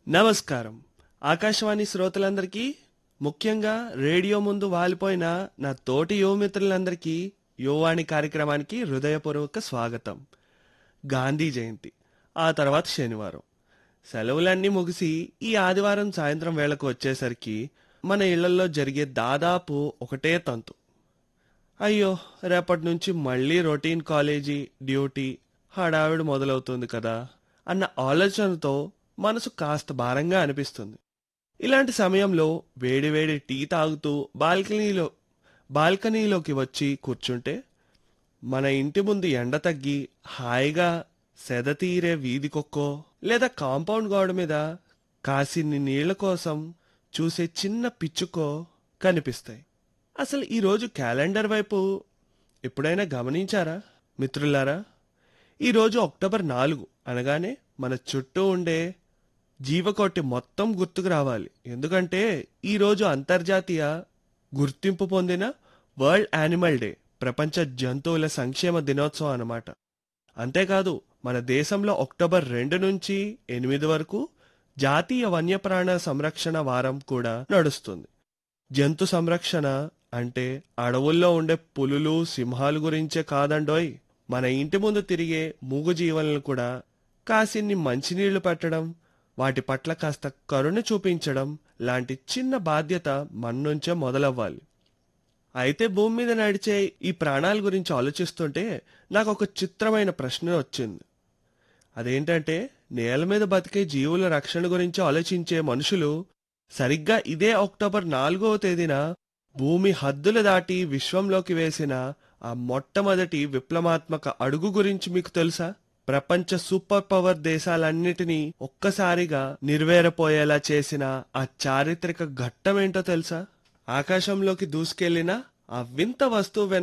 నమస్కారం ఆకాశవాణి శ్రోతలందరికీ ముఖ్యంగా రేడియో ముందు వాలిపోయిన నా తోటి యువమిత్రులందరికీ యువవాణి కార్యక్రమానికి హృదయపూర్వక స్వాగతం గాంధీ జయంతి ఆ తర్వాత శనివారం సెలవులన్నీ ముగిసి ఈ ఆదివారం సాయంత్రం వేళకు వచ్చేసరికి మన ఇళ్లలో జరిగే దాదాపు ఒకటే తంతు అయ్యో రేపటి నుంచి మళ్ళీ రొటీన్ కాలేజీ డ్యూటీ హడావిడి మొదలవుతుంది కదా అన్న ఆలోచనతో మనసు కాస్త భారంగా అనిపిస్తుంది ఇలాంటి సమయంలో వేడివేడి టీ తాగుతూ బాల్కనీలో బాల్కనీలోకి వచ్చి కూర్చుంటే మన ఇంటి ముందు ఎండ తగ్గి హాయిగా సెద తీరే వీధి కుక్కో లేదా కాంపౌండ్ గోడ మీద కాసిన్ని నీళ్ల కోసం చూసే చిన్న పిచ్చుకో కనిపిస్తాయి అసలు ఈరోజు క్యాలెండర్ వైపు ఎప్పుడైనా గమనించారా మిత్రులారా ఈరోజు అక్టోబర్ నాలుగు అనగానే మన చుట్టూ ఉండే జీవకోటి మొత్తం గుర్తుకు రావాలి ఎందుకంటే ఈరోజు అంతర్జాతీయ గుర్తింపు పొందిన వరల్డ్ యానిమల్ డే ప్రపంచ జంతువుల సంక్షేమ దినోత్సవం అన్నమాట అంతేకాదు మన దేశంలో అక్టోబర్ రెండు నుంచి ఎనిమిది వరకు జాతీయ వన్యప్రాణ సంరక్షణ వారం కూడా నడుస్తుంది జంతు సంరక్షణ అంటే అడవుల్లో ఉండే పులులు సింహాలు గురించే కాదండోయ్ మన ఇంటి ముందు తిరిగే మూగు జీవనలు కూడా కాసిన్ని మంచినీళ్లు పెట్టడం వాటి పట్ల కాస్త కరుణ చూపించడం లాంటి చిన్న బాధ్యత మన నుంచే మొదలవ్వాలి అయితే భూమి మీద నడిచే ఈ ప్రాణాల గురించి ఆలోచిస్తుంటే నాకు ఒక చిత్రమైన ప్రశ్న వచ్చింది అదేంటంటే నేల మీద బతికే జీవుల రక్షణ గురించి ఆలోచించే మనుషులు సరిగ్గా ఇదే అక్టోబర్ నాలుగవ తేదీన భూమి హద్దులు దాటి విశ్వంలోకి వేసిన ఆ మొట్టమొదటి విప్లవాత్మక అడుగు గురించి మీకు తెలుసా ప్రపంచ సూపర్ పవర్ దేశాలన్నిటినీ ఒక్కసారిగా నిర్వేరపోయేలా చేసిన ఆ చారిత్రక ఘట్టమేంటో తెలుసా ఆకాశంలోకి దూసుకెళ్లిన ఆ వింత వస్తువు వెనుక